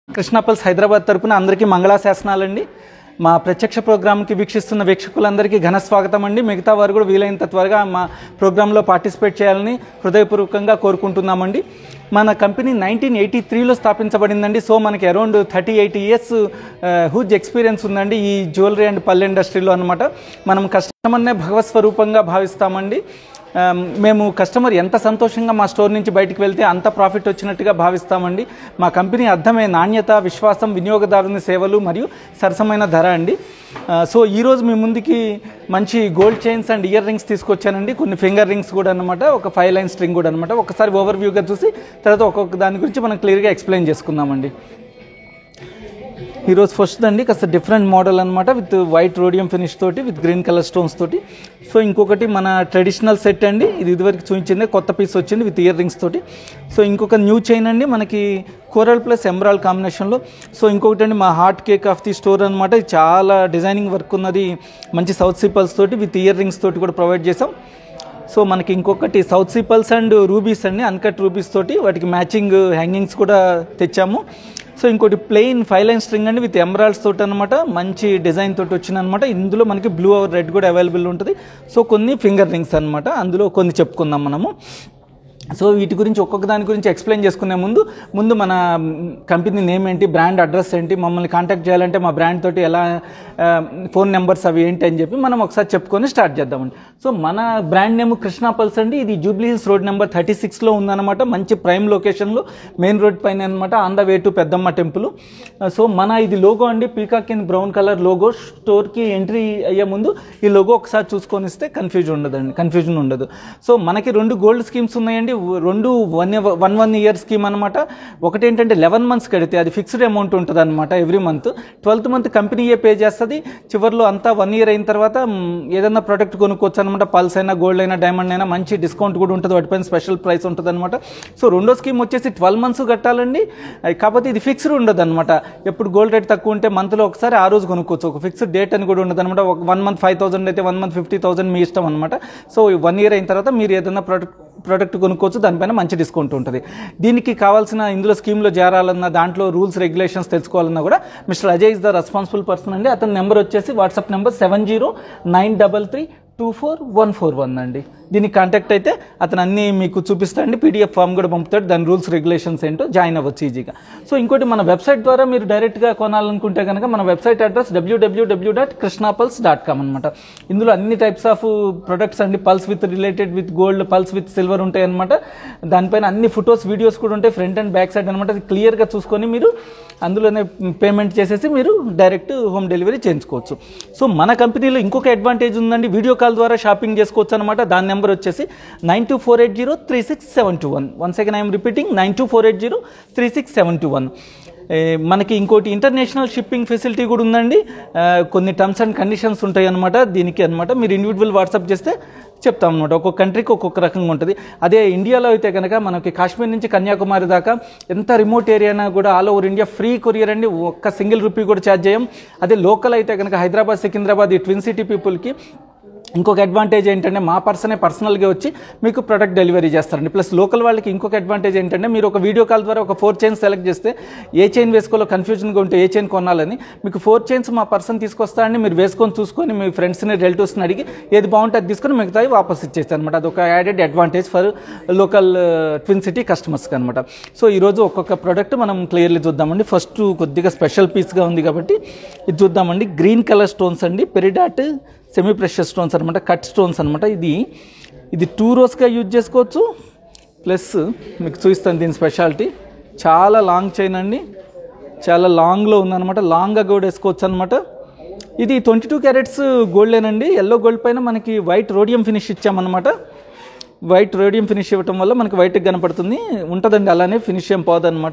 కృష్ణాపల్స్ హైదరాబాద్ తరపున అందరికీ మంగళాశాసనాలండి మా ప్రత్యక్ష ప్రోగ్రాంకి వీక్షిస్తున్న వీక్షకులందరికీ ఘన స్వాగతం అండి మిగతా వారు కూడా వీలైనంత త్వరగా మా ప్రోగ్రాంలో పార్టిసిపేట్ చేయాలని హృదయపూర్వకంగా కోరుకుంటున్నామండి మన కంపెనీ నైన్టీన్ ఎయిటీ త్రీలో స్థాపించబడిందండి సో మనకి around thirty eight years huge experience ఉందండి ఈ జ్యువెలరీ అండ్ పల్లె ఇండస్ట్రీలో అనమాట మనం కస్టమర్నే భగవత్ స్వరూపంగా భావిస్తామండి ఆ, మేము కస్టమర్ ఎంత సంతోషంగా మా స్టోర్ నుంచి బయటికి వెళ్తే అంత ప్రాఫిట్ వచ్చినట్టుగా భావిస్తామండి మా కంపెనీ అర్థమే నాణ్యత విశ్వాసం వినియోగదారుని సేవలు మరియు సరసమైన ధర అండి ఆ, సో ఈరోజు మీ ముందుకి మంచి gold chains and earrings తీసుకొచ్చానండి కొన్ని ఫింగర్ రింగ్స్ కూడా అనమాట ఒక ఫైవ్ లైన్ స్ట్రింగ్ కూడా అనమాట ఒకసారి ఓవర్ వ్యూగా చూసి తర్వాత ఒక్కొక్క దాని గురించి మనం క్లియర్గా ఎక్స్ప్లెయిన్ చేసుకుందామండి ఈరోజు ఫస్ట్ అండి కాస్త డిఫరెంట్ మోడల్ అనమాట విత్ వైట్ రోడియం ఫినిష్ తోటి విత్ గ్రీన్ కలర్ స్టోన్స్ తోటి సో ఇంకొకటి మన ట్రెడిషనల్ సెట్ అండి ఇది ఇదివరకు చూపించింది కొత్త పీస్ వచ్చింది విత్ ఇయర్ రింగ్స్ తోటి సో ఇంకొక న్యూ చైన్ అండి మనకి కోరల్ ప్లస్ ఎమరాల్ కాంబినేషన్లో సో ఇంకొకటి అండి మా heart cake of the store అనమాట ఇది చాలా డిజైనింగ్ వర్క్ ఉన్నది మంచి సౌత్ సిపల్స్ తోటి విత్ ఇయర్ రింగ్స్ తోటి కూడా ప్రొవైడ్ చేసాం సో మనకి ఇంకొకటి సౌత్ సిపల్స్ అండ్ రూబీస్ అండి అన్కట్ రూబీస్ తోటి వాటికి మ్యాచింగ్ హ్యాంగింగ్స్ కూడా తెచ్చాము సో ఇంకోటి ప్లెయిన్ ఫైవ్ లైన్ స్ట్రింగ్ అండి విత్ ఎమరాల్డ్స్ తోటి అనమాట మంచి డిజైన్ తోటి వచ్చిందనమాట ఇందులో మనకి బ్లూ రెడ్ కూడా అవైలబుల్ ఉంటుంది సో కొన్ని ఫింగర్ రింగ్స్ అనమాట అందులో కొన్ని చెప్పుకుందాం మనము సో వీటి గురించి ఒక్కొక్క దాని గురించి ఎక్స్ప్లెయిన్ చేసుకునే ముందు ముందు మన కంపెనీ నేమ్ ఏంటి బ్రాండ్ అడ్రస్ ఏంటి మమ్మల్ని కాంటాక్ట్ చేయాలంటే మా బ్రాండ్ తోటి ఎలా ఫోన్ నెంబర్స్ అవి ఏంటి అని చెప్పి మనం ఒకసారి చెప్పుకొని స్టార్ట్ చేద్దామండి సో మన బ్రాండ్ నేమ్ కృష్ణా పల్స్ అండి ఇది Jubilee Hills road number thirty సిక్స్లో ఉందన్నమాట మంచి ప్రైమ్ లొకేషన్లో మెయిన్ రోడ్ పైన అనమాట on the way to Peddamma temple so మన ఇది లోగో అండి peacock in brown colour logo స్టోర్కి ఎంట్రీ అయ్యే ముందు ఈ లోగో ఒకసారి చూసుకొని ఇస్తే కన్ఫ్యూజన్ ఉండదండి కన్ఫ్యూజన్ ఉండదు సో మనకి రెండు గోల్డ్ స్కీమ్స్ ఉన్నాయండి రెండు one one one year scheme అనమాట ఒకటి ఏంటంటే లెవెన్ మంత్స్ కడితే అది ఫిక్స్డ్ అమౌంట్ ఉంటుంది అనమాట ఎవ్రీ మంత్ ట్వెల్త్ మంత్ కంపెనీయే పే చేస్తుంది చివరిలో అంతా వన్ ఇయర్ అయిన తర్వాత మ్, ఏదైనా ప్రోడక్ట్ కొనుక్కోవచ్చు అనమాట పల్స్ అయినా గోల్డ్ అయినా డైమండ్ అయినా మంచి డిస్కౌంట్ కూడా ఉంటుంది వాటిపైన స్పెషల్ ప్రైస్ ఉంటుంది అనమాట సో రెండో స్కీమ్ వచ్చేసి ట్వెల్వ్ మంత్స్ కట్టాలండి అది కాకపోతే ఇది ఫిక్స్డ్ ఉండదు అనమాట ఎప్పుడు గోల్డ్ రేట్ తక్కువ ఉంటే మంత్లో ఒకసారి ఆ రోజు కొనుక్కోవచ్చు ఒక ఫిక్స్డ్ డేట్ అని కూడా ఉండదు అనమాట ఒక వన్ మంత్ ఫైవ్ థౌసండ్ అయితే వన్ మంత్ ఫిఫ్టీ థౌసండ్ మీ ఇష్టం అనమాట సో వన్ ఇయర్ అయిన తర్వాత మీరు ఏదైనా ప్రోడక్ట్ ప్రోడక్ట్ కొనుక్కోవచ్చు దానిపైన మంచి డిస్కౌంట్ ఉంటుంది దీనికి కావాల్సిన ఇందులో స్కీమ్లో చేరాలన్నా దాంట్లో రూల్స్ రెగ్యులేషన్స్ తెలుసుకోవాలన్నా కూడా mister Ajay is the responsible person అండి అతని నెంబర్ వచ్చేసి WhatsApp number seven zero nine double three two four one four one అండి దీనికి కాంటాక్ట్ అయితే అతను అన్నీ మీకు చూపిస్తాడండి పీడిఎఫ్ ఫామ్ కూడా పంపుతాడు దాని రూల్స్ రెగ్యులేషన్స్ ఏంటో జాయిన్ అవ్వచ్చు ఈజీగా సో ఇంకోటి మన వెబ్సైట్ ద్వారా మీరు డైరెక్ట్గా కొనాలనుకుంటే కనుక మన వెబ్సైట్ అడ్రస్ డబ్ల్యూడబ్ల్యూడబ్ల్యూ డాట్ కృష్ణాపల్స్ డాట్ కామ్ అనమాట ఇందులో అన్ని టైప్స్ ఆఫ్ ప్రొడక్ట్స్ అండి pearls with related with gold pearls with silver ఉంటాయి అనమాట దానిపైన అన్ని ఫొటోస్ వీడియోస్ కూడా ఉంటాయి ఫ్రంట్ అండ్ బ్యాక్ సైడ్ అనమాట అది క్లియర్గా చూసుకొని మీరు అందులోనే పేమెంట్ చేసేసి మీరు డైరెక్ట్ హోమ్ డెలివరీ చేయించుకోవచ్చు సో మన కంపెనీలో ఇంకొక అడ్వాంటేజ్ ఉందండి వీడియో కాల్ ద్వారా షాపింగ్ చేసుకోవచ్చు అనమాట దాని నెంబర్ వచ్చేసి nine two four eight zero three six seven two one one second I'm repeating nine two four eight zero three six seven two one మనకి ఇంకోటి ఇంటర్నేషనల్ షిప్పింగ్ ఫెసిలిటీ కూడా ఉందండి ఆ, కొన్ని టర్మ్స్ అండ్ కండిషన్స్ ఉంటాయి అనమాట దీనికి అనమాట మీరు ఇండివిజువల్ వాట్సాప్ చేస్తే చెప్తాం అనమాట ఒక్కొక్క కంట్రీకి ఒక్కొక్క రకంగా ఉంటుంది అదే ఇండియాలో అయితే కనుక మనకి కాశ్మీర్ నుంచి కన్యాకుమారి దాకా ఎంత రిమోట్ ఏరియానా కూడా all over India free courier అండి ఒక్క సింగిల్ రూపీ కూడా ఛార్జ్ చేయం అదే లోకల్ అయితే కనుక హైదరాబాద్ సికింద్రాబాద్ ఈ ట్విన్ సిటీ పీపుల్కి ఇంకొక అడ్వాంటేజ్ ఏంటంటే మా పర్సనే పర్సనల్గా వచ్చి మీకు ప్రొడక్ట్ డెలివరీ చేస్తారండి ప్లస్ లోకల్ వాళ్ళకి ఇంకొక అడ్వాంటేజ్ ఏంటంటే మీరు ఒక వీడియో కాల్ ద్వారా ఒక ఫోర్ చైన్స్ సెలెక్ట్ చేస్తే ఏ చైన్ వేసుకోవాలో కన్ఫ్యూజన్గా ఉంటే ఏ చైన్ కొనాలని మీకు ఫోర్ చైన్స్ మా పర్సన్ తీసుకొస్తారని మీరు వేసుకొని చూసుకొని మీ ఫ్రెండ్స్ని రిలేటివ్స్ని అడిగి ఏది బాగుంటే అది తీసుకొని మిగతావి వాపస్ ఇచ్చేస్తారు అనమాట అదొక added advantage for local twin city కస్టమర్స్కి అనమాట సో ఈరోజు ఒక్కొక్క ప్రోడక్ట్ మనం క్లియర్లీ చూద్దామండి ఫస్ట్ కొద్దిగా స్పెషల్ పీస్గా ఉంది కాబట్టి ఇది చూద్దామండి గ్రీన్ కలర్ స్టోన్స్ అండి పెరిడాట్ సెమీ ప్రెషర్ స్టోన్స్ అనమాట కట్ స్టోన్స్ అనమాట ఇది ఇది టూ రోస్గా యూజ్ చేసుకోవచ్చు ప్లస్ మీకు చూపిస్తాను దీని స్పెషాలిటీ చాలా లాంగ్ చైన్ అండి చాలా లాంగ్లో ఉందన్నమాట లాంగ్గా కూడా వేసుకోవచ్చు అనమాట ఇది ట్వంటీ టూ క్యారెట్స్ గోల్డేనండి ఎల్లో గోల్డ్ పైన మనకి వైట్ రోడియం ఫినిష్ ఇచ్చామన్నమాట వైట్ రోడియం ఫినిష్ ఇవ్వటం వల్ల మనకి వైట్గా కనపడుతుంది ఉంటుందండి అలానే ఫినిష్ ఏం పోదన్నమాట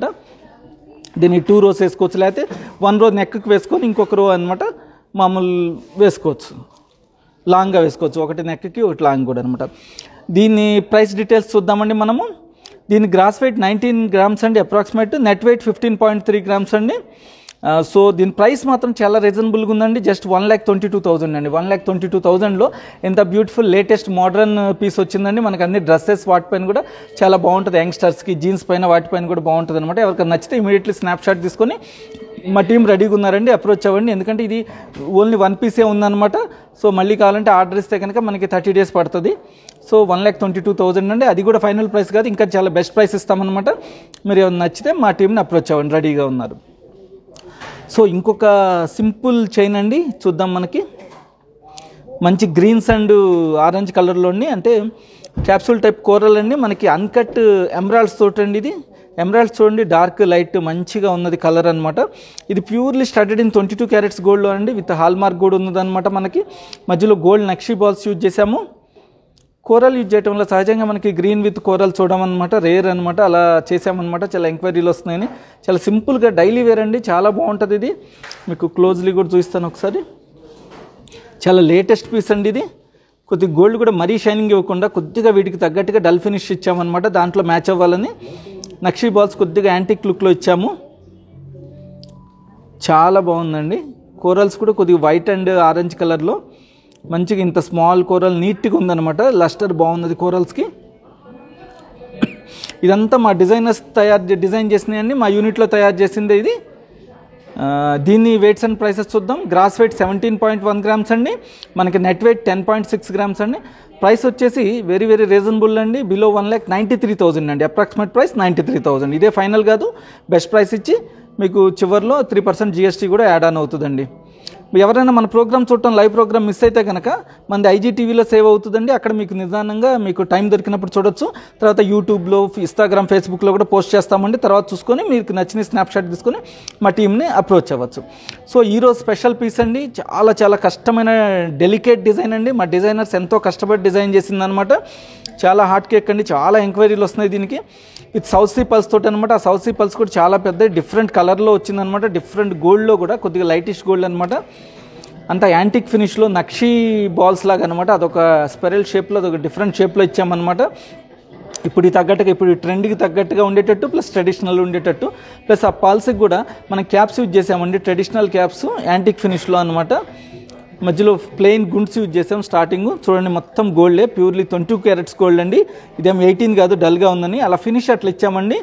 దీన్ని టూ రోస్ వేసుకోవచ్చు లేకపోతే వన్ రో నెక్కి వేసుకొని ఇంకొక రో అనమాట మామూలు వేసుకోవచ్చు లాంగ్గా వేసుకోవచ్చు ఒకటి నెక్కి ఒకటి లాంగ్ కూడా అనమాట దీన్ని ప్రైస్ డీటెయిల్స్ చూద్దామండి మనము దీని గ్రాస్ వెయిట్ నైన్టీన్ గ్రామ్స్ అండి approximate net weight fifteen point three grams అండి ఆ, సో దీని ప్రైస్ మాత్రం చాలా రీజనబుల్గా ఉందండి just one lakh twenty two thousand అండి వన్ ల్యాక్ ట్వంటీ టూ థౌసండ్లో ఎంత బ్యూటిఫుల్ లేటెస్ట్ మోడర్న్ పీస్ వచ్చిందండి మనకు అన్ని డ్రెస్సెస్ వాటిపైన కూడా చాలా బాగుంటుంది యంగ్స్టర్స్కి జీన్స్ పైన వాటిపైన కూడా బాగుంటుంది అనమాట ఎవరికైనా నచ్చితే ఇమీడియట్లీ స్నాప్ షాట్ తీసుకొని మా టీం రెడీగా ఉన్నారండి అప్రోచ్ అవ్వండి ఎందుకంటే ఇది ఓన్లీ వన్ పీసే ఉందన్నమాట సో మళ్ళీ కావాలంటే ఆర్డర్ ఇస్తే కనుక మనకి థర్టీ డేస్ పడుతుంది so one lakh twenty two thousand అండి అది కూడా ఫైనల్ ప్రైస్ కాదు ఇంకా చాలా బెస్ట్ ప్రైస్ ఇస్తామన్నమాట మీరు ఏమైనా నచ్చితే మా టీంని అప్రోచ్ అవ్వండి రెడీగా ఉన్నారు సో ఇంకొక సింపుల్ చైన్ అండి చూద్దాం మనకి మంచి గ్రీన్స్ అండ్ ఆరెంజ్ కలర్లోని అంటే క్యాప్సూల్ టైప్ కూరలు అండి మనకి అన్కట్ ఎమరాల్డ్స్ తోటి అండి ఇది ఎమరాల్డ్స్ చూడండి డార్క్ లైట్ మంచిగా ఉన్నది కలర్ అనమాట ఇది purely studded in twenty two carats గోల్డ్లో అండి విత్ హాల్ మార్క్ కూడా ఉన్నదన్నమాట మనకి మధ్యలో గోల్డ్ నక్షీ బాల్స్ యూజ్ చేసాము కూరలు యూజ్ చేయడం వల్ల సహజంగా మనకి గ్రీన్ విత్ కూరలు చూడడం అనమాట రేర్ అనమాట అలా చేసామన్నమాట చాలా ఎంక్వైరీలు వస్తున్నాయని చాలా సింపుల్గా డైలీ వేర్ అండి చాలా బాగుంటుంది ఇది మీకు క్లోజ్లీ కూడా చూపిస్తాను ఒకసారి చాలా లేటెస్ట్ పీస్ అండి ఇది కొద్దిగా గోల్డ్ కూడా మరీ షైనింగ్ ఇవ్వకుండా కొద్దిగా వీటికి తగ్గట్టుగా డల్ ఫినిష్ ఇచ్చామన్నమాట దాంట్లో మ్యాచ్ అవ్వాలని నక్షీ బాల్స్ కొద్దిగా యాంటిక్ లుక్లో ఇచ్చాము చాలా బాగుందండి కోరల్స్ కూడా కొద్దిగా వైట్ అండ్ ఆరెంజ్ కలర్లో మంచిగా ఇంత స్మాల్ కోరల్ నీట్గా ఉందన్నమాట లస్టర్ బాగున్నది కోరల్స్కి ఇదంతా మా డిజైనర్స్ తయారు డిజైన్ చేసినాయండి మా యూనిట్లో తయారు చేసిందే ఇది ఆ, దీని వెయిట్స్ అండ్ ప్రైసెస్ చూద్దాం gross weight seventeen point one grams అండి మనకి net weight ten point six grams అండి ప్రైస్ వచ్చేసి వెరీ వెరీ రీజనబుల్ అండి below one lakh ninety three thousand అండి approximate price ninety three thousand ఇదే ఫైనల్ కాదు బెస్ట్ ప్రైస్ ఇచ్చి మీకు చివరిలో త్రీ పర్సెంట్ జిఎస్టీ కూడా యాడ్ ఆన్ అవుతుందండి ఎవరైనా మన ప్రోగ్రామ్ చూడటం లైవ్ ప్రోగ్రామ్ మిస్ అయితే కనుక మనది ఐజీటీవీలో సేవ్ అవుతుందండి అక్కడ మీకు నిదానంగా మీకు టైం దొరికినప్పుడు చూడొచ్చు తర్వాత యూట్యూబ్లో ఇన్స్టాగ్రామ్ ఫేస్బుక్లో కూడా పోస్ట్ చేస్తామండి తర్వాత చూసుకొని మీకు నచ్చిన స్నాప్షాట్ తీసుకొని మా టీంని అప్రోచ్ అవ్వచ్చు సో ఈరోజు స్పెషల్ పీస్ అండి చాలా చాలా కష్టమైన డెలికేట్ డిజైన్ అండి మా డిజైనర్స్ ఎంతో కష్టపడి డిజైన్ చేసిందనమాట చాలా హార్ట్ కేక్ అండి చాలా ఎంక్వైరీలు వస్తున్నాయి దీనికి ఇది సౌత్ సీ పల్స్ తోటి అనమాట ఆ సౌత్ సీ పల్స్ కూడా చాలా పెద్ద డిఫరెంట్ కలర్లో వచ్చిందనమాట డిఫరెంట్ గోల్డ్లో కూడా కొద్దిగా లైటిష్ గోల్డ్ అనమాట అంత యాంటిక్ ఫినిష్లో నక్షీ బాల్స్ లాగా అనమాట అదొక స్పెరల్ షేప్లో అదొక డిఫరెంట్ షేప్లో ఇచ్చామన్నమాట ఇప్పుడు ఈ తగ్గట్టుగా ఇప్పుడు ఈ ట్రెండ్కి తగ్గట్టుగా ఉండేటట్టు ప్లస్ ట్రెడిషనల్ ఉండేటట్టు ప్లస్ ఆ పాల్స్కి కూడా మనం క్యాప్స్ యూజ్ చేసామండి ట్రెడిషనల్ క్యాప్స్ యాంటిక్ ఫినిష్లో అనమాట మధ్యలో ప్లెయిన్ గుండ్స్ యూజ్ చేసాం స్టార్టింగ్ చూడండి మొత్తం గోల్డే ప్యూర్లీ ట్వంటీ క్యారెట్స్ గోల్డ్ అండి ఇదేం ఎయిటీన్ కాదు డల్గా ఉందని అలా ఫినిష్ అట్లా ఇచ్చామండి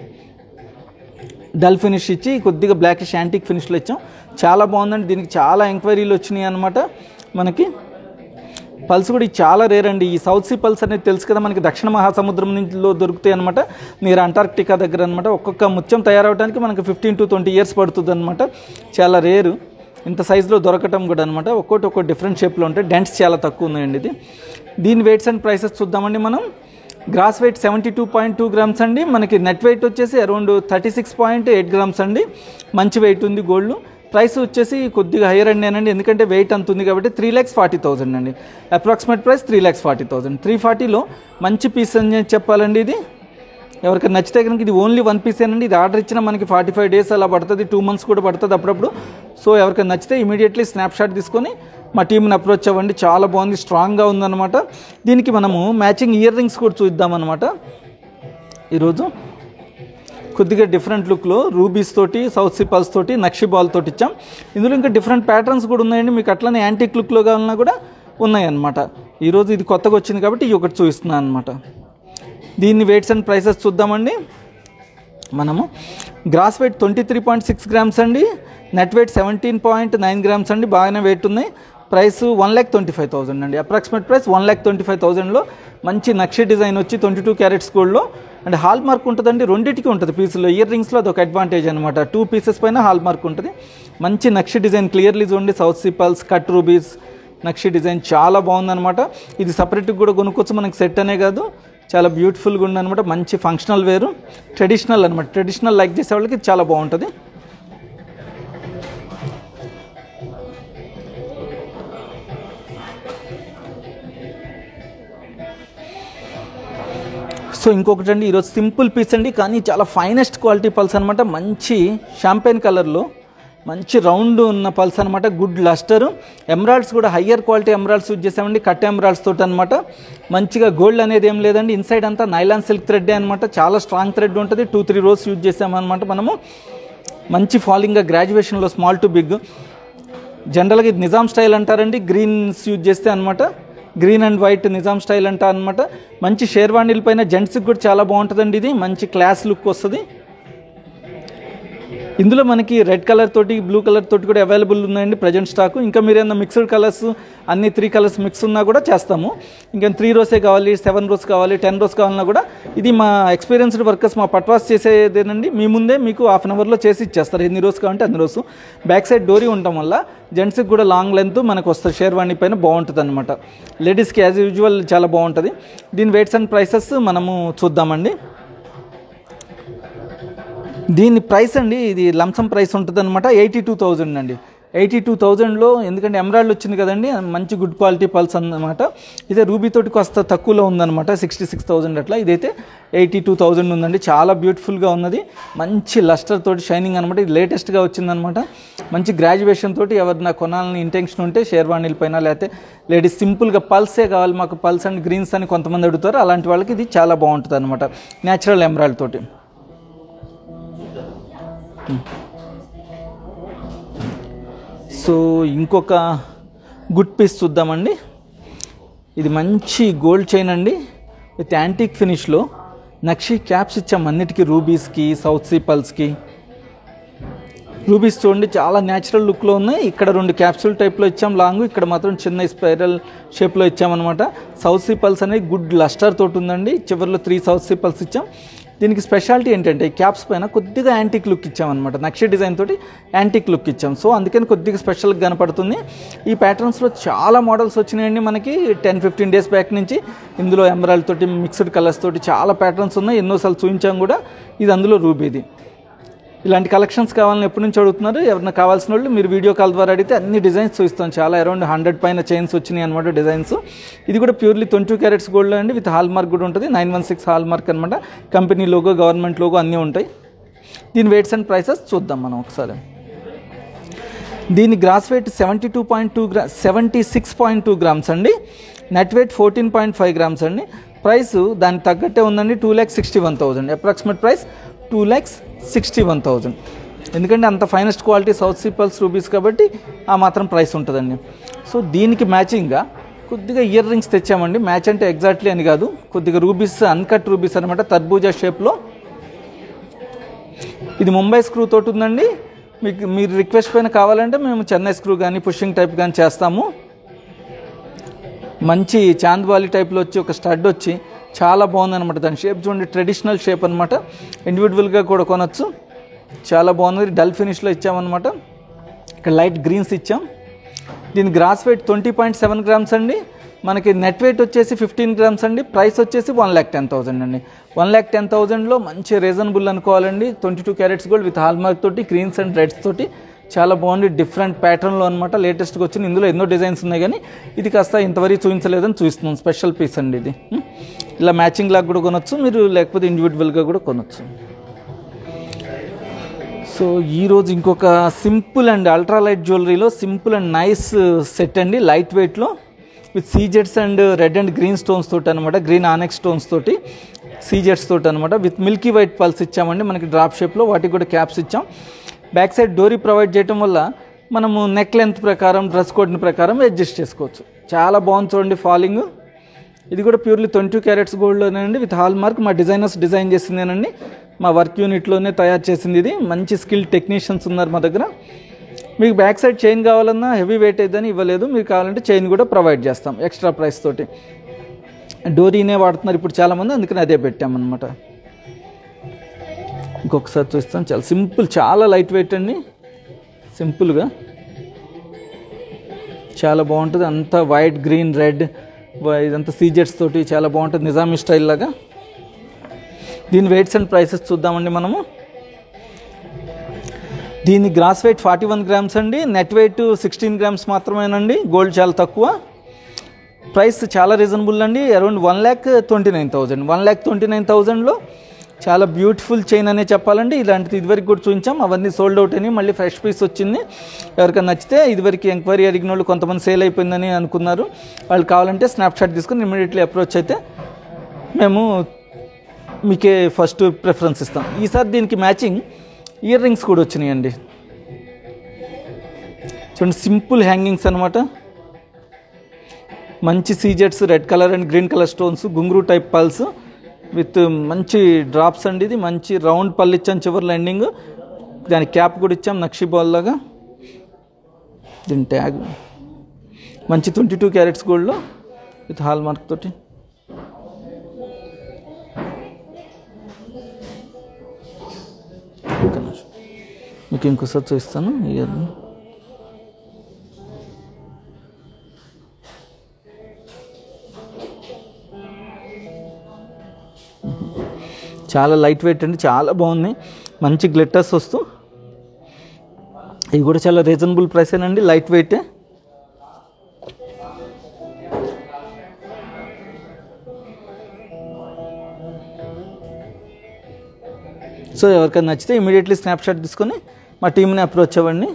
డల్ ఫినిష్ ఇచ్చి కొద్దిగా బ్లాకిష్ యాంటిక్ ఫినిష్లో ఇచ్చాం చాలా బాగుందండి దీనికి చాలా ఎంక్వైరీలు వచ్చినాయి అనమాట మనకి పల్స్ కూడా ఇది చాలా రేర్ అండి ఈ సౌత్ సీ పల్స్ అనేది తెలుసు కదా మనకి దక్షిణ మహాసముద్రం లో దొరుకుతాయి అనమాట నీరు అంటార్క్టికా దగ్గర అనమాట ఒక్కొక్క ముత్యం తయారవడానికి మనకి ఫిఫ్టీన్ టు ట్వంటీ ఇయర్స్ పడుతుంది అనమాట చాలా రేరు ఇంత సైజులో దొరకటం కూడా అనమాట ఒక్కోటి ఒక్కో డిఫరెంట్ షేప్లో ఉంటాయి డెంట్స్ చాలా తక్కువ ఉన్నాయండి ఇది దీని వెయిట్స్ అండ్ ప్రైసెస్ చూద్దామండి మనం gross weight seventy two point two grams అండి మనకి నెట్ వెయిట్ వచ్చేసి around thirty six point eight grams అండి మంచి వెయిట్ ఉంది గోల్డ్ ప్రైస్ వచ్చేసి కొద్దిగా హైయర్ అండి ఎందుకంటే వెయిట్ అంత ఉంది కాబట్టి త్రీ ల్యాక్స్ ఫార్టీ థౌసండ్ అండి approximate price three lakhs forty thousand three ఫార్టీలో మంచి పీస్ అని చెప్పాలండి ఇది ఎవరికైనా నచ్చితే కనుక ఇది ఓన్లీ వన్ పీసేనండి ఇది ఆర్డర్ ఇచ్చినా మనకి ఫార్టీ ఫైవ్ డేస్ అలా పడుతుంది టూ మంత్స్ కూడా పడుతుంది అప్పుడప్పుడు సో ఎవరికైనా నచ్చితే ఇమీడియట్లీ స్నాప్షాట్ తీసుకొని మా టీంని అప్రోచ్ అవ్వండి చాలా బాగుంది స్ట్రాంగ్గా ఉందన్నమాట దీనికి మనము మ్యాచింగ్ ఇయర్ రింగ్స్ కూడా చూద్దామన్నమాట ఈరోజు కొద్దిగా డిఫరెంట్ లుక్లో రూబీస్ తోటి సౌత్ సిపాల్స్ తోటి నక్షి బాల్ తోటి ఇచ్చాం ఇందులో ఇంకా డిఫరెంట్ ప్యాటర్న్స్ కూడా ఉన్నాయండి మీకు అట్లనే యాంటిక్ లుక్లో కావాలన్నా కూడా ఉన్నాయన్నమాట ఈరోజు ఇది కొత్తగా వచ్చింది కాబట్టి ఈ ఒకటి చూపిస్తున్నాను అనమాట దీన్ని వెయిట్స్ అండ్ ప్రైసెస్ చూద్దామండి మనము gross weight twenty three point six grams అండి net weight seventeen point nine grams అండి బాగానే వెయిట్ ఉన్నాయి price one lakh twenty five thousand అండి approximate price one lakh twenty five థౌసండ్లో మంచి నక్షి డిజైన్ వచ్చి ట్వంటీ టూ క్యారెట్స్ గోల్డ్లో అండ్ హాల్ మార్క్ ఉంటుందండి రెండింటికి ఉంటుంది పీసులో ఇయర్ రింగ్స్లో అదొక అడ్వాంటేజ్ అనమాట టూ పీసెస్ పైన హాల్ మార్క్ ఉంటుంది మంచి నక్షి డిజైన్ క్లియర్లీ చూడండి సౌత్ సిపల్స్ కట్ రూబీస్ నక్షి డిజైన్ చాలా బాగుందన్నమాట ఇది సపరేట్గా కూడా కొనుక్కోవచ్చు మనకి సెట్ అనే కాదు చాలా బ్యూటిఫుల్గా ఉంది అనమాట మంచి ఫంక్షనల్ వేరు ట్రెడిషనల్ అనమాట ట్రెడిషనల్ లైక్ చేసే వాళ్ళకి ఇది చాలా బాగుంటుంది సో ఇంకొకటి అండి ఈరోజు సింపుల్ పీస్ అండి కానీ చాలా ఫైనెస్ట్ క్వాలిటీ పల్స్ అనమాట మంచి షాంపెయిన్ కలర్లో మంచి రౌండ్ ఉన్న పల్స్ అనమాట గుడ్ లస్టర్ ఎమరాల్డ్స్ కూడా హయ్యర్ క్వాలిటీ ఎమరాల్డ్స్ యూజ్ చేసామండి కట్ ఎమరాల్డ్స్ తోటి అనమాట మంచిగా గోల్డ్ అనేది ఏం లేదండి ఇన్సైడ్ అంతా నైలాన్ సిల్క్ థ్రెడ్ అనమాట చాలా స్ట్రాంగ్ థ్రెడ్ ఉంటుంది టూ త్రీ రోస్ యూజ్ చేసామన్నమాట మనము మంచి ఫాలింగ్గా గ్రాడ్యుయేషన్లో స్మాల్ టు బిగ్ జనరల్గా ఇది నిజాం స్టైల్ అంటారండి గ్రీన్స్ యూజ్ చేస్తే అనమాట green and white Nizam style అంట అనమాట మంచి షేర్వాణీల పైన జెంట్స్కి కూడా చాలా బాగుంటుందండి ఇది మంచి క్లాస్ లుక్ వస్తుంది ఇందులో మనకి రెడ్ కలర్ తోటి బ్లూ కలర్ తోటి కూడా అవైలబుల్ ఉన్నాయండి ప్రజెంట్ స్టాక్ ఇంకా మీరు ఏమన్నా మిక్స్డ్ కలర్స్ అన్ని త్రీ కలర్స్ మిక్స్ ఉన్నా కూడా చేస్తాము ఇంకా త్రీ రోసే కావాలి సెవెన్ రోస్ కావాలి టెన్ రోస్ కావాలన్నా కూడా ఇది మా ఎక్స్పీరియన్స్డ్ వర్కర్స్ మా పట్వాస్ చేసేదేనండి మీ ముందే మీకు హాఫ్ అన్ అవర్లో చేసి ఇచ్చేస్తారు ఎన్ని రోజు కావాలంటే అన్ని రోజు బ్యాక్ సైడ్ డోరీ ఉండటం వల్ల జెంట్స్కి కూడా లాంగ్ లెంత్ మనకు వస్తుంది షేర్వాణి పైన బాగుంటుంది అనమాట లేడీస్కి యాజ్ యూజువల్ చాలా బాగుంటుంది దీని వెయిట్స్ అండ్ ప్రైసెస్ మనము చూద్దామండి దీని ప్రైస్ అండి ఇది లంసమ్ ప్రైస్ ఉంటుంది అనమాట ఎయిటీ టూ థౌజండ్ అండి ఎయిటీ టూ థౌజండ్లో ఎందుకంటే ఎమరాల్డ్ వచ్చింది కదండి మంచి గుడ్ క్వాలిటీ పల్స్ అన్నమాట ఇదే రూబీ తోటి కాస్త తక్కువలో ఉందన్నమాట సిక్స్టీ సిక్స్ థౌజండ్ అట్లా ఇదైతే ఎయిటీ టూ థౌజండ్ ఉందండి చాలా బ్యూటిఫుల్గా ఉన్నది మంచి లస్టర్ తోటి షైనింగ్ అనమాట ఇది లేటెస్ట్గా వచ్చిందనమాట మంచి గ్రాడ్యుయేషన్ తోటి ఎవరైనా కొనాలని ఇంటెన్షన్ ఉంటే షేర్వాణీల పైన లేకపోతే లేడీస్ సింపుల్గా పల్సే కావాలి మాకు పల్స్ అండ్ గ్రీన్స్ అని కొంతమంది అడుగుతారు అలాంటి వాళ్ళకి ఇది చాలా బాగుంటుంది అనమాట న్యాచురల్ ఎమరాల్డ్ తోటి సో ఇంకొక గుడ్ పీస్ చూద్దామండి ఇది మంచి గోల్డ్ చైన్ అండి విత్ యాంటిక్ ఫినిష్లో నక్షి క్యాప్స్ ఇచ్చాం అన్నిటికీ రూబీస్కి సౌత్ సీ పల్స్కి రూబీస్ చూడండి చాలా న్యాచురల్ లుక్లో ఉన్నాయి ఇక్కడ రెండు క్యాప్సూల్ టైప్లో ఇచ్చాం లాంగ్ ఇక్కడ మాత్రం చిన్న స్పైరల్ షేప్లో ఇచ్చామన్నమాట సౌత్ సీ పల్స్ అనేది గుడ్ లస్టర్ తోటి ఉందండి చివరిలో త్రీ సౌత్ సీ పల్స్ ఇచ్చాం దీనికి స్పెషాలిటీ ఏంటంటే ఈ క్యాప్స్ పైన కొద్దిగా యాంటిక్ లుక్ ఇచ్చామన్నమాట నక్షి డిజైన్ తోటి యాంటిక్ లుక్ ఇచ్చాం సో అందుకని కొద్దిగా స్పెషల్గా కనపడుతుంది ఈ ప్యాటర్న్స్లో చాలా మోడల్స్ వచ్చినాయండి మనకి టెన్ ఫిఫ్టీన్ డేస్ బ్యాక్ నుంచి ఇందులో ఎమరాల్డ్ తోటి మిక్స్డ్ కలర్స్ తోటి చాలా ప్యాటర్న్స్ ఉన్నాయి ఎన్నోసార్లు చూపించాం కూడా ఇది అందులో రూబీది ఇలాంటి కలెక్షన్స్ కావాలని ఎప్పటి నుంచి అడుగుతున్నారు ఎవరైనా కావాల్సిన వాళ్ళు మీరు వీడియో కాల్ ద్వారా అడిగితే అన్ని డిజైన్స్ చూపిస్తాం చాలా అరౌండ్ హండ్రెడ్ పైన చైన్స్ వచ్చినాయి అనమాట డిజైన్స్ ఇది కూడా purely twenty two carats gold అండి విత్ హాల్ మార్క్ కూడా ఉంటుంది nine one six hallmark అనమాట కంపెనీ లోగో గవర్నమెంట్ లోగో అన్నీ ఉంటాయి దీని వెయిట్స్ అండ్ ప్రైసెస్ చూద్దాం మనం ఒకసారి దీని gross weight seventy two point two గ్రా seventy six point two grams అండి net weight fourteen point five grams అండి ప్రైస్ దానికి తగ్గట్టే ఉందండి two lakhs sixty one thousand approximate price two lakhs sixty one thousand ఎందుకంటే అంత finest quality south sea pearls rubies కాబట్టి ఆ మాత్రం ప్రైస్ ఉంటుందండి సో దీనికి మ్యాచింగ్గా కొద్దిగా ఇయర్ రింగ్స్ తెచ్చామండి మ్యాచ్ అంటే ఎగ్జాక్ట్లీ అని కాదు కొద్దిగా రూబీస్ అన్కట్ రూబీస్ అనమాట తర్బూజా షేప్లో ఇది ముంబై స్క్రూ తోటి ఉందండి మీకు మీరు రిక్వెస్ట్ పైన కావాలంటే మేము చెన్నై స్క్రూ కానీ పుషింగ్ టైప్ కానీ చేస్తాము మంచి చాంద్వాలి టైప్లో వచ్చి ఒక స్టడ్ వచ్చి చాలా బాగుంది అనమాట దాని షేప్ చూడండి ట్రెడిషనల్ షేప్ అనమాట ఇండివిజువల్గా కూడా కొనొచ్చు చాలా బాగుంది డల్ ఫినిష్లో ఇచ్చామన్నమాట ఇక్కడ లైట్ గ్రీన్స్ ఇచ్చాం దీని gross weight twenty point seven grams అండి మనకి నెట్ వెయిట్ వచ్చేసి ఫిఫ్టీన్ గ్రామ్స్ అండి ప్రైస్ వచ్చేసి వన్ ల్యాక్ టెన్ థౌసండ్ అండి వన్ ల్యాక్ టెన్ థౌసండ్లో మంచి రీజనబుల్ అనుకోవాలండి twenty two carats gold with hallmark తోటి గ్రీన్స్ అండ్ రెడ్స్ తోటి చాలా బాగుంది డిఫరెంట్ ప్యాటర్న్లో అనమాట లేటెస్ట్గా వచ్చింది ఇందులో ఎన్నో డిజైన్స్ ఉన్నాయి కానీ ఇది కాస్త ఇంతవరకు చూపించలేదని చూపిస్తున్నాం స్పెషల్ పీస్ అండి ఇది ఉం? ఇలా మ్యాచింగ్ లాగా కూడా కొనొచ్చు మీరు లేకపోతే ఇండివిజువల్గా కూడా కొనొచ్చు సో ఈరోజు ఇంకొక సింపుల్ అండ్ అల్ట్రా లైట్ జ్యువెలరీలో సింపుల్ అండ్ నైస్ సెట్ అండి లైట్ వెయిట్లో విత్ సీజెట్స్ and red and green stones తోటి అనమాట గ్రీన్ ఆనెక్ స్టోన్స్ తోటి సీజెట్స్ తోటి అనమాట విత్ మిల్కీ వైట్ పల్స్ ఇచ్చామండి మనకి డ్రాప్ షేప్లో వాటికి కూడా క్యాప్స్ ఇచ్చాం బ్యాక్ సైడ్ డోరీ ప్రొవైడ్ చేయడం వల్ల మనము నెక్ లెంత్ ప్రకారం డ్రెస్ కోడ్ని ప్రకారం అడ్జస్ట్ చేసుకోవచ్చు చాలా బాగుంది చూడండి ఫాలింగ్ ఇది కూడా ప్యూర్లీ ట్వంటీ క్యారెట్స్ గోల్డ్లోనేనండి విత్ హాల్ మార్క్ మా డిజైనర్స్ డిజైన్ చేసిందేనండి మా వర్క్ యూనిట్లోనే తయారు చేసింది ఇది మంచి స్కిల్ టెక్నీషియన్స్ ఉన్నారు మా దగ్గర మీకు బ్యాక్ సైడ్ చైన్ కావాలన్నా హెవీ వెయిట్ అయిద్దని ఇవ్వలేదు మీకు కావాలంటే చైన్ కూడా ప్రొవైడ్ చేస్తాం ఎక్స్ట్రా ప్రైస్ తోటి డోరీనే వాడుతున్నారు ఇప్పుడు చాలామంది అందుకని అదే పెట్టామన్నమాట ఇంకొకసారి చూస్తాం చాలా సింపుల్ చాలా లైట్ వెయిట్ అండి సింపుల్గా చాలా బాగుంటుంది అంతా వైట్ గ్రీన్ రెడ్ ఇదంతా సీజెట్స్ తోటి చాలా బాగుంటుంది నిజామీ స్టైల్ లాగా దీని వెయిట్స్ అండ్ ప్రైసెస్ చూద్దామండి మనము దీని gross weight forty one grams అండి నెట్ వెయిట్ సిక్స్టీన్ గ్రామ్స్ మాత్రమేనండి గోల్డ్ చాలా తక్కువ ప్రైస్ చాలా రీజనబుల్ అండి around one lakh twenty nine thousand one lakh twenty nine థౌజండ్లో చాలా బ్యూటిఫుల్ చైన్ అనే చెప్పాలండి ఇలాంటిది ఇదివరకు కూడా చూపించాం అవన్నీ సోల్డ్ అవుట్ అని మళ్ళీ ఫ్రెష్ పీస్ వచ్చింది ఎవరికైనా నచ్చితే ఇదివరకు ఎంక్వైరీ అడిగిన వాళ్ళు కొంతమంది సేల్ అయిపోయిందని అనుకున్నారు వాళ్ళు కావాలంటే స్నాప్షాట్ తీసుకుని ఇమీడియట్లీ అప్రోచ్ అయితే మేము మీకే ఫస్ట్ ప్రిఫరెన్స్ ఇస్తాం ఈసారి దీనికి మ్యాచింగ్ ఇయర్ రింగ్స్ కూడా వచ్చినాయండి చూడండి సింపుల్ హ్యాంగింగ్స్ అనమాట మంచి సీజెట్స్ red colour and green colour stones గుంగురు టైప్ పల్స్ విత్ మంచి డ్రాప్స్ అండి ఇది మంచి రౌండ్ పళ్ళు ఇచ్చాం చివరి ఎండింగ్ దాని క్యాప్ కూడా ఇచ్చాం నక్షి బాల్ లాగా దీని ట్యాగ్ మంచి ట్వంటీ టూ క్యారెట్స్ గోల్డ్లో విత్ హాల్ మార్క్ తోటి ఒక్క నిమిషం. మీకు ఇంకోసారి చూస్తాను ఇయర్ చాలా లైట్ వెయిట్ అండి చాలా బాగుంది మంచి గ్లిట్టర్స్ వస్తూ ఇవి కూడా చాలా రీజనబుల్ ప్రైసేనండి లైట్ వెయిటే సో ఎవరికైనా నచ్చితే ఇమీడియట్లీ స్నాప్షాట్ తీసుకొని మా టీంని అప్రోచ్ అవ్వండి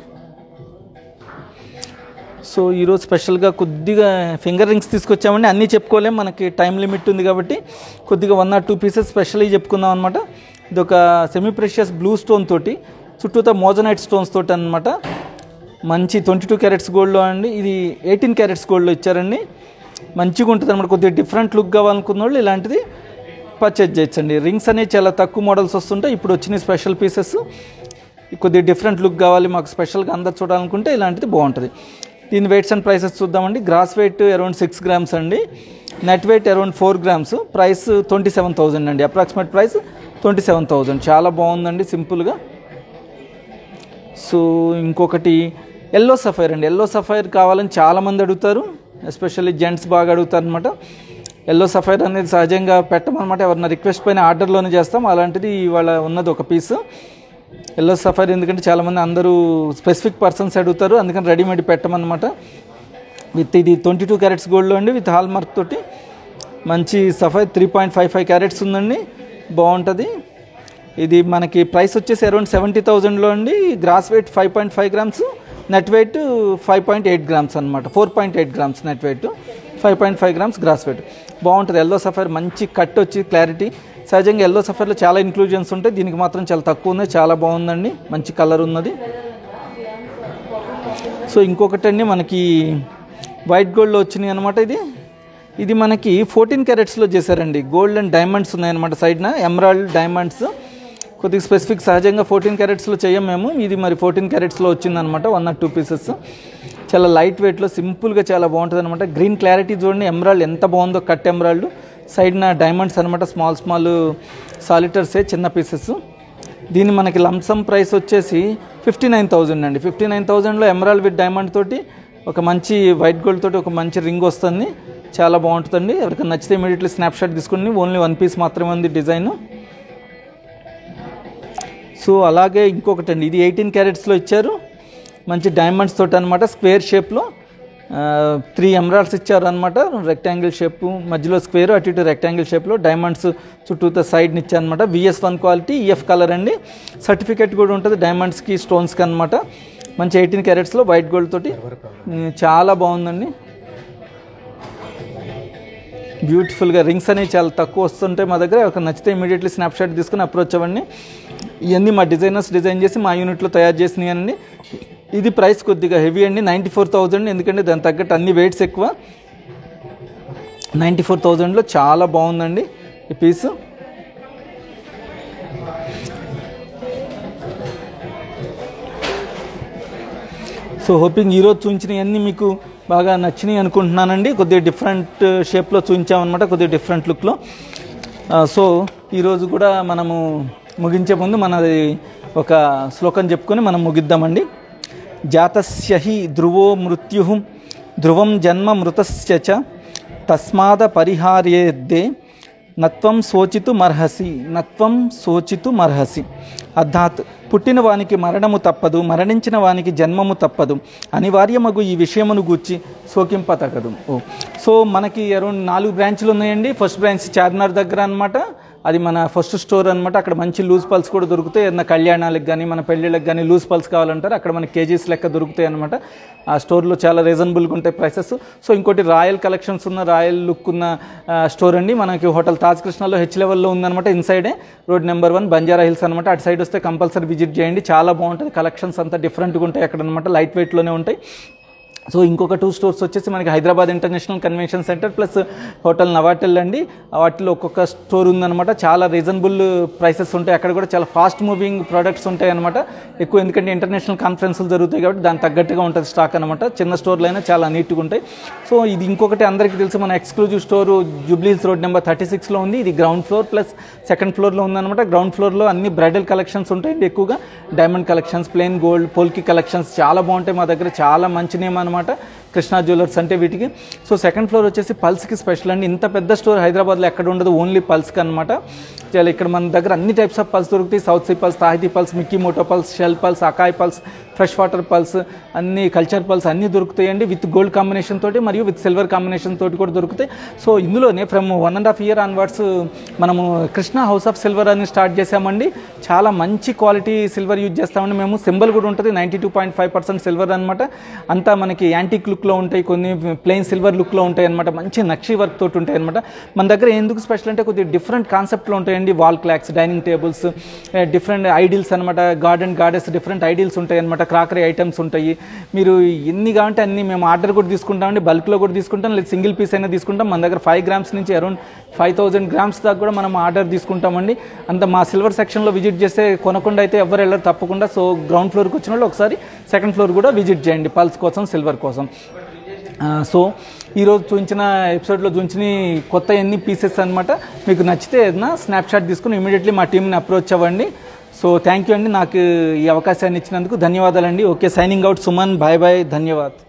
సో ఈరోజు స్పెషల్గా కొద్దిగా ఫింగర్ రింగ్స్ తీసుకొచ్చామండి అన్నీ చెప్పుకోలేం మనకి టైం లిమిట్ ఉంది కాబట్టి కొద్దిగా వన్ ఆర్ టూ పీసెస్ స్పెషల్గా చెప్పుకుందాం అనమాట ఇది ఒక సెమీ ప్రెషియస్ బ్లూ స్టోన్ తోటి చుట్టూతో మోజనైట్ స్టోన్స్ తోటి అనమాట మంచి ట్వంటీ టూ క్యారెట్స్ గోల్డ్లో అండి ఇది ఎయిటీన్ క్యారెట్స్ గోల్డ్లో ఇచ్చారండి మంచిగా ఉంటుంది అనమాట కొద్దిగా డిఫరెంట్ లుక్ కావాలనుకున్న వాళ్ళు ఇలాంటిది పర్చేజ్ చేయొచ్చండి రింగ్స్ అనేవి చాలా తక్కువ మోడల్స్ వస్తుంటాయి ఇప్పుడు వచ్చిన స్పెషల్ పీసెస్ కొద్దిగా డిఫరెంట్ లుక్ కావాలి మాకు స్పెషల్గా అందరు చూడాలనుకుంటే ఇలాంటిది బాగుంటుంది దీని వెయిట్స్ అండ్ ప్రైసెస్ చూద్దామండి gross weight around six grams అండి net weight around four grams price twenty seven thousand అండి approximate price twenty seven thousand చాలా బాగుందండి సింపుల్గా సో ఇంకొకటి ఎల్లో సఫైర్ అండి ఎల్లో సఫైర్ కావాలని చాలామంది అడుగుతారు ఎస్పెషల్లీ జెంట్స్ బాగా అడుగుతారు అనమాట ఎల్లో సఫైర్ అనేది సహజంగా పెట్టమన్నమాట ఎవరన్నా రిక్వెస్ట్ పైన ఆర్డర్లోనే చేస్తాం అలాంటిది ఇవాళ ఉన్నది ఒక పీస్ ఎల్లో సఫైర్ ఎందుకంటే చాలామంది అందరూ స్పెసిఫిక్ పర్సన్స్ అడుగుతారు అందుకని రెడీమేడ్ పెట్టమన్నమాట విత్ ఇది ట్వంటీ టూ క్యారెట్స్ గోల్డ్లో అండి విత్ హాల్ మార్క్ తోటి మంచి sapphire three point five five carats ఉందండి బాగుంటుంది ఇది మనకి ప్రైస్ వచ్చేసి అరౌండ్ సెవెంటీ థౌజండ్లో అండి gross weight five point five grams net weight five point eight grams అనమాట four point eight grams net weight five point five grams gross weight బాగుంటుంది yellow sapphire మంచి కట్ వచ్చి క్లారిటీ సహజంగా yellow సఫైర్లో చాలా inclusions ఉంటాయి దీనికి మాత్రం చాలా తక్కువ ఉంది చాలా బాగుందండి మంచి కలర్ ఉన్నది సో ఇంకొకటి అండి మనకి వైట్ గోల్డ్లో వచ్చినాయి అనమాట ఇది ఇది మనకి ఫోర్టీన్ క్యారెట్స్లో చేశారండి గోల్డ్ అండ్ డైమండ్స్ ఉన్నాయన్నమాట సైడ్న ఎమరాల్డ్ డైమండ్స్ కొద్దిగా స్పెసిఫిక్ సహజంగా ఫోర్టీన్ క్యారెట్స్లో చేయం మేము ఇది మరి ఫోర్టీన్ క్యారెట్స్లో వచ్చిందనమాట వన్ ఆర్ టూ పీసెస్ చాలా లైట్ వెయిట్లో సింపుల్గా చాలా బాగుంటుంది అనమాట గ్రీన్ క్లారిటీ చూడండి ఎమరాల్డ్ ఎంత బాగుందో కట్ ఎమరాల్డ్ సైడ్న డైమండ్స్ అనమాట స్మాల్ స్మాల్ సాలిటర్సే చిన్న పీసెస్ దీని మనకి లంసమ్ ప్రైస్ వచ్చేసి ఫిఫ్టీ నైన్ థౌజండ్ అండి ఫిఫ్టీ నైన్ థౌజండ్లో ఎమరాల్డ్ విత్ డైమండ్ తోటి ఒక మంచి వైట్ గోల్డ్ తోటి ఒక మంచి రింగ్ వస్తుంది చాలా బాగుంటుందండి ఎవరికైనా నచ్చితే ఇమీడియట్లీ స్నాప్షాట్ తీసుకుని ఓన్లీ వన్ పీస్ మాత్రమే ఉంది డిజైన్ సో అలాగే ఇంకొకటి అండి ఇది ఎయిటీన్ క్యారెట్స్లో ఇచ్చారు మంచి డైమండ్స్ తోటి అనమాట స్క్వేర్ షేప్లో త్రీ ఎమరాల్డ్స్ ఇచ్చారు అనమాట రెక్టాంగిల్ షేప్ మధ్యలో స్క్వేర్ అటు ఇటు రెక్టాంగిల్ షేప్లో డైమండ్స్ చుట్టూతో సైడ్ని ఇచ్చారనమాట VS one quality EF colour అండి సర్టిఫికేట్ కూడా ఉంటుంది డైమండ్స్కి స్టోన్స్కి అనమాట మంచి ఎయిటీన్ క్యారెట్స్లో వైట్ గోల్డ్ తోటి ఉమ్, చాలా బాగుందండి బ్యూటిఫుల్గా రింగ్స్ అనేవి చాలా తక్కువ వస్తుంటాయి మా దగ్గర ఒక నచ్చితే ఇమీడియట్లీ స్నాప్షాట్ తీసుకుని అప్రోచ్ అవ్వండి ఇవన్నీ మా డిజైనర్స్ డిజైన్ చేసి మా యూనిట్లో తయారు చేసినాయి అండి ఇది ప్రైస్ కొద్దిగా హెవీ అండి నైంటీ ఫోర్ థౌజండ్ ఎందుకంటే దాని తగ్గట్టు అన్ని వెయిట్స్ ఎక్కువ నైంటీ ఫోర్ థౌజండ్లో చాలా బాగుందండి ఈ పీసు సో హోపింగ్ ఈరోజు చూపించినవన్నీ మీకు బాగా నచ్చినాయి అనుకుంటున్నానండి కొద్దిగా డిఫరెంట్ షేప్లో చూపించామన్నమాట కొద్దిగా డిఫరెంట్ లుక్లో సో ఈరోజు కూడా మనము ముగించే ముందు మనది ఒక శ్లోకం చెప్పుకొని మనం ముగిద్దామండి జాతస్య హి ధ్రువో మృత్యు ధ్రువం జన్మ మృతస్య చ తస్మాద పరిహార్యేద్దే నత్వం శోచితు మర్హసి నత్వం శోచితు మర్హసి అర్థాత్ పుట్టిన వానికి మరణము తప్పదు మరణించిన వానికి జన్మము తప్పదు అనివార్యమగు ఈ విషయమును గూర్చి శోకింప తగదు ఓ సో మనకి అరౌండ్ నాలుగు బ్రాంచ్లు ఉన్నాయండి ఫస్ట్ బ్రాంచ్ చార్మినార్ దగ్గర అనమాట అది మన ఫస్ట్ స్టోర్ అనమాట అక్కడ మంచి లూజ్ పల్స్ కూడా దొరుకుతాయి ఏదైనా కళ్యాణాలకు కానీ మన పెళ్ళిళ్ళకి కానీ లూజ్ పల్స్ కావాలంటారు అక్కడ మనకి కేజీస్ లెక్క దొరుకుతాయి అనమాట ఆ స్టోర్లో చాలా రీజనబుల్గా ఉంటాయి ప్రైసెస్ సో ఇంకోటి రాయల్ కలెక్షన్స్ ఉన్న రాయల్ లుక్ ఉన్న ఆ, స్టోర్ అండి మనకి హోటల్ తాజ్ కృష్ణలో హెచ్ లెవెల్లో ఉందన్నమాట ఇన్సైడే road number one Banjara Hills అనమాట అటు సైడ్ వస్తే కంపల్సరీ విజిట్ చేయండి చాలా బాగుంటుంది కలెక్షన్స్ అంతా డిఫరెంట్గా ఉంటాయి అక్కడ అనమాట లైట్ వెయిట్లోనే ఉంటాయి సో ఇంకొక టూ స్టోర్స్ వచ్చేసి మనకి Hyderabad international convention centre plus hotel Novotel అండి వాటిలో ఒక్కొక్క స్టోర్ ఉందన్నమాట చాలా రీజనబుల్ ప్రైసెస్ ఉంటాయి అక్కడ కూడా చాలా ఫాస్ట్ మూవింగ్ ప్రోడక్ట్స్ ఉంటాయి అనమాట ఎక్కువ ఎందుకంటే ఇంటర్నేషనల్ కాన్ఫరెన్స్లు జరుగుతాయి కాబట్టి దానికి తగ్గట్టుగా ఉంటుంది స్టాక్ అనమాట చిన్న స్టోర్లు అయినా చాలా నీట్గా ఉంటాయి సో ఇది ఇంకొకటి అందరికీ తెలుసు మన exclusive store Jubilee Hills road number thirty సిక్స్లో ఉంది ఇది గ్రౌండ్ ఫ్లోర్ ప్లస్ సెకండ్ ఫ్లోర్లో ఉందన్నమాట గ్రౌండ్ ఫ్లోర్లో అన్ని బ్రైడల్ కలెక్షన్స్ ఉంటాయండి ఎక్కువగా diamond collections plain gold polki collections చాలా బాగుంటాయి మా దగ్గర చాలా మంచి నేమ్ అనమాట కృష్ణా జ్యువెలర్స్ అంటే వీటికి సో సెకండ్ ఫ్లోర్ వచ్చేసి పల్స్కి స్పెషల్ అండి ఇంత పెద్ద స్టోర్ హైదరాబాద్లో ఎక్కడ ఉండదు ఓన్లీ పల్స్కి అనమాట చాలా ఇక్కడ మన దగ్గర అన్ని టైప్స్ ఆఫ్ పల్స్ దొరుకుతాయి south sea pearls Tahiti pearls Mikimoto pearls shell pearls Akoya pearls fresh water pearls అన్ని కల్చర్ పల్స్ అన్నీ దొరుకుతాయండి విత్ గోల్డ్ కాంబినేషన్ తోటి మరియు విత్ సిల్వర్ కాంబినేషన్ తోటి కూడా దొరుకుతాయి సో ఇందులోనే from one and half year onwards మనము కృష్ణ హౌస్ ఆఫ్ సిల్వర్ అని స్టార్ట్ చేసామండి చాలా మంచి క్వాలిటీ సిల్వర్ యూజ్ చేస్తామండి మేము సింబల్ కూడా ఉంటుంది ninety two point five percent silver అనమాట అంతా మనకి యాంటిక్ లుక్లో ఉంటాయి కొన్ని ప్లెయిన్ సిల్వర్ లుక్లో ఉంటాయి అనమాట మంచి నక్షి వర్క్ తోటి ఉంటాయి అనమాట మన దగ్గర ఎందుకు స్పెషల్ అంటే కొద్దిగా డిఫరెంట్ కాన్సెప్ట్లో ఉంటాయండి wall clocks dining tables different idols అనమాట గార్డెన్ గార్డెన్స్ డిఫరెంట్ ఐడిల్స్ ఉంటాయి అనమాట క్రాకరీ ఐటమ్స్ ఉంటాయి మీరు ఎన్ని కావాలంటే అన్ని మేము ఆర్డర్ కూడా తీసుకుంటామండి బల్క్లో కూడా తీసుకుంటాం లేదా సింగిల్ పీస్ అయినా తీసుకుంటాం మన దగ్గర ఫైవ్ గ్రామ్స్ నుంచి అరౌండ్ ఫైవ్ థౌజండ్ గ్రామ్స్ దాకా కూడా మనం ఆర్డర్ తీసుకుంటామండి అంత మా సిల్వర్ సెక్షన్లో విజిట్ చేస్తే కొనకుండా అయితే ఎవరు వెళ్ళరు తప్పకుండా సో గ్రౌండ్ ఫ్లోర్కి వచ్చిన వాళ్ళు ఒకసారి సెకండ్ ఫ్లోర్ కూడా విజిట్ చేయండి పల్స్ కోసం సిల్వర్ కోసం ఆ, సో ఈరోజు చూపించిన ఎపిసోడ్లో చూపించిన కొత్త ఎన్ని పీసెస్ అనమాట మీకు నచ్చితే ఏదైనా స్నాప్షాట్ తీసుకుని ఇమీడియట్లీ మా టీంని అప్రోచ్ అవ్వండి సో థ్యాంక్ యూ అండి నాకు ఈ అవకాశాన్ని ఇచ్చినందుకు ధన్యవాదాలండి okay signing out Suman bye bye ధన్యవాద్